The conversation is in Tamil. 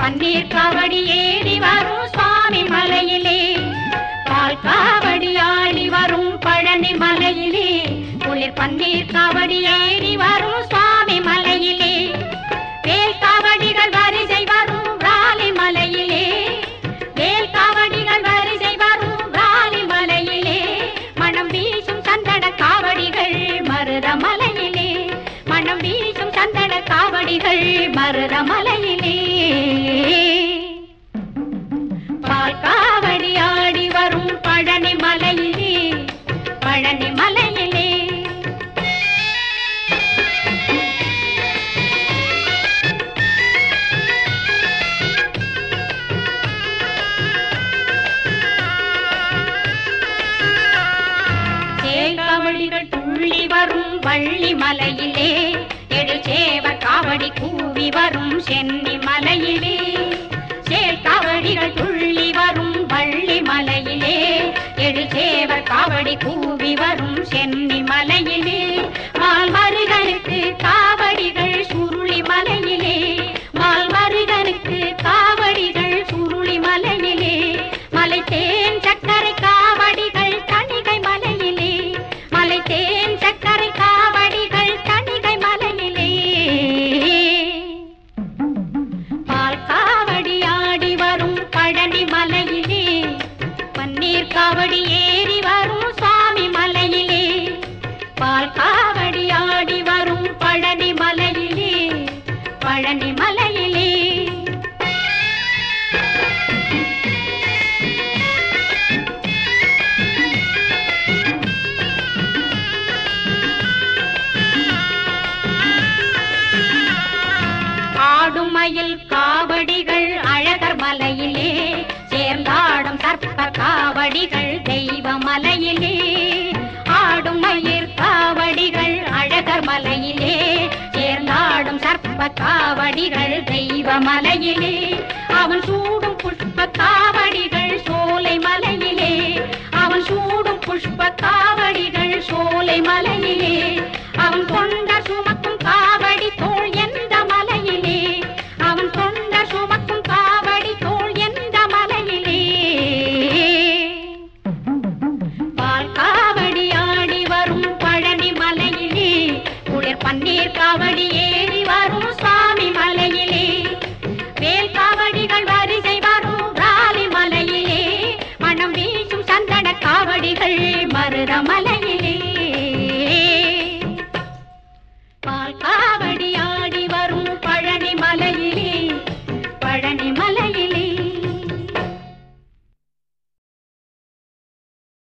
பன்னீர் காவடி ஏறி வரும் சுவாமி மலையிலே பால் காவடி ஆடி வரும் பழனி மலையிலே குளிர் பன்னீர் காவடி ஏறி வரும் சுவாமி மலையிலே வேல் காவடிகள் வரிசை வரும் ராலி மலையிலே வேல் காவடிகள் வரிசை வரும் ராலி மலையிலே மனம் வீசும் சந்தன காவடிகள் மருத மலையிலே மனம் வீசும் சந்தன காவடிகள் மருத மலையிலே பால் காவடி ஆடி வரும் பழனி மலையிலே பழனி மலையிலே சேகாவடிகள் துள்ளி வரும் வள்ளி மலையிலே எழில் சேவ காவடி கூவி வரும் சென்னி மலையிலே சேகாவடிகள் துள்ளி வரும் வள்ளி மலையிலே எழில் சேவர் காவடி கூவி வரும் சென்னி மலையிலே மால்மருகனுக்கு காவடிகள் சுருளி மலையிலே மால்மருகனுக்கு காவடிகள் சுருளி மலையிலே மலை தேன் சக்கரை காவடிகள் தணிகை மலையிலே மலை தேன் சக்கரை காவடிகள் தணிகை மலையிலே பால் காவடி ஆடி வரும் பழனி மலையிலே பன்னீர் காவடி ஏறி வரும் சுவாமி மலையிலே பால் காவடி ஆடி வரும் பழனி மலையிலே பழனி மலையிலே ஆடும் மயில் காவடிகள் அழகர் மலையிலே சேர்ந்தாடும் சர்ப்ப காவடிகள் தெய்வ மலையிலே ஆடும் மயிர் காவடிகள் அழகர் மலையிலே சேர்ந்தாடும் சர்ப்ப காவடிகள் தெய்வ மலையிலே அவன் சூடும் புஷ்ப காவடிகள் சோலை மலையிலே அவன் சூடும் புஷ்ப காவடிகள் சோலை மலையிலே அவன் கொண்ட சுமக்கும் காவடி தோள் எந்த மலையிலே அவன் கொண்ட சுமக்கும் காவடி தோள் எந்த மலையிலே பால் காவடி ஆடி வரும் பழனி மலையிலே குளிர் பன்னீர் காவடி ஏறி